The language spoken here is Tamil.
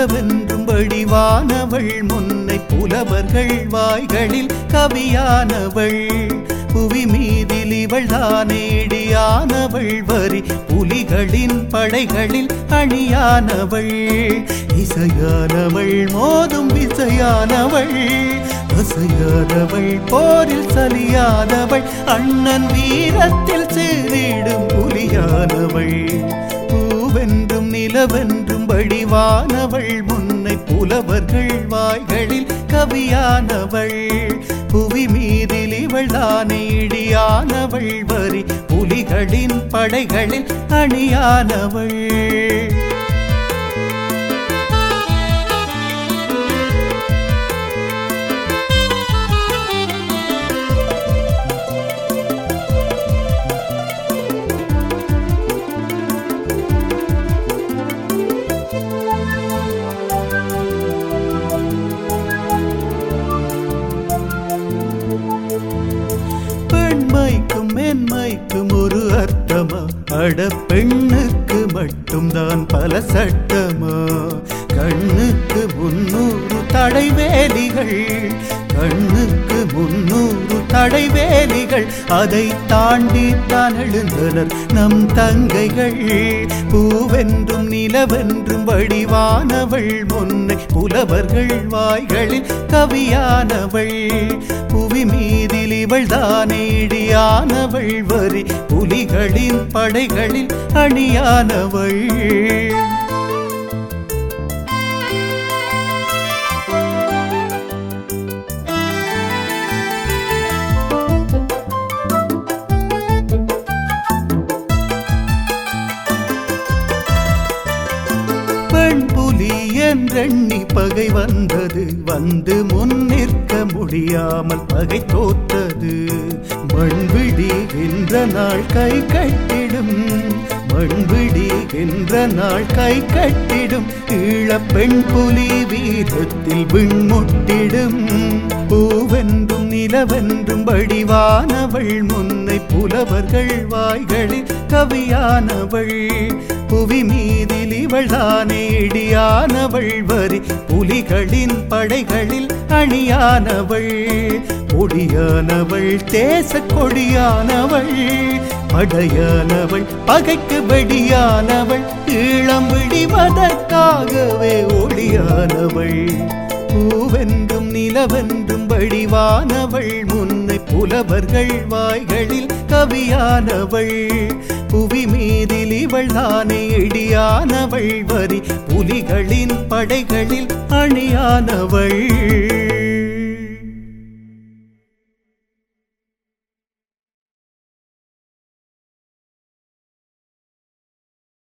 நிலவென்றும் வடிவானவள் முன்னை புலவர்கள் வாய்களில் கவியானவள் புவி மீதில் இவள் தானேடியானவள் வரி புலிகளின் படைகளில் அணியானவள் இசையானவள் மோதும் விசையானவள் அசையாதவள் போரில் சலியாதவள் அண்ணன் வீரத்தில் சீரிடும் புலியானவள் பூவென்றும் நிலவென்றும் வடிவானவள் முன்னை புலவர்கள் வாய்களில் கவியானவள் புவி மீதில் இவள் தானேடியானவள் வரி புலிகளின் படைகளில் அணியானவள் பெண்மைக்கும் மென்மைக்கும் ஒரு அர்த்தமா அட பெண்ணுக்கு மட்டும்தான் பல சட்டமா கண்ணுக்கு முன்னூறு தடைவேலிகள் கண்ணுக்கு முன்னூறு தடைவேலிகள் அதை தாண்டி தான் எழுந்தனர் நம் தங்கைகள் பூவென்றும் நிலவென்றும் வடிவானவள் முன்னை புலவர்கள் வாய்களில் கவியானவள் புவி மீதில் இவள் தானேடியானவள் வரி புலிகளின் படைகளில் அணியானவள் பெண் புலி என்றெண்ணி பகை வந்தது வந்து முன் நிற்க முடியாமல் பகை தோற்றது மண்விடுகின்ற நாள் கை கட்டிடும் மண்விடுகின்ற நாள் கை கட்டிடும் ஈழ பெண் புலி வீரத்தில் விண்முட்டிடும் பூவென்றும் நிலவென்றும் வடிவானவள் முன்னை புலவர்கள் வாய்களில் கவியானவள் புவி மீதில் இவள் தானேடியானவள் வரி புலிகளின் படைகளில் அணியானவள் கொடியானவள் தேச கொடியானவள் படையானவள் பகைக்கு வெடியானவள் ஈழம் விடிவதற்காகவே ஒளியானவள் பூவென்றும் நிலவென்றும் வடிவானவள் முன்னை புலவர்கள் வாய்களில் கவியானவள் புவி மீதில் இவள் தானே இடியானவள் வரி புலிகளின் படைகளில் அணியானவள்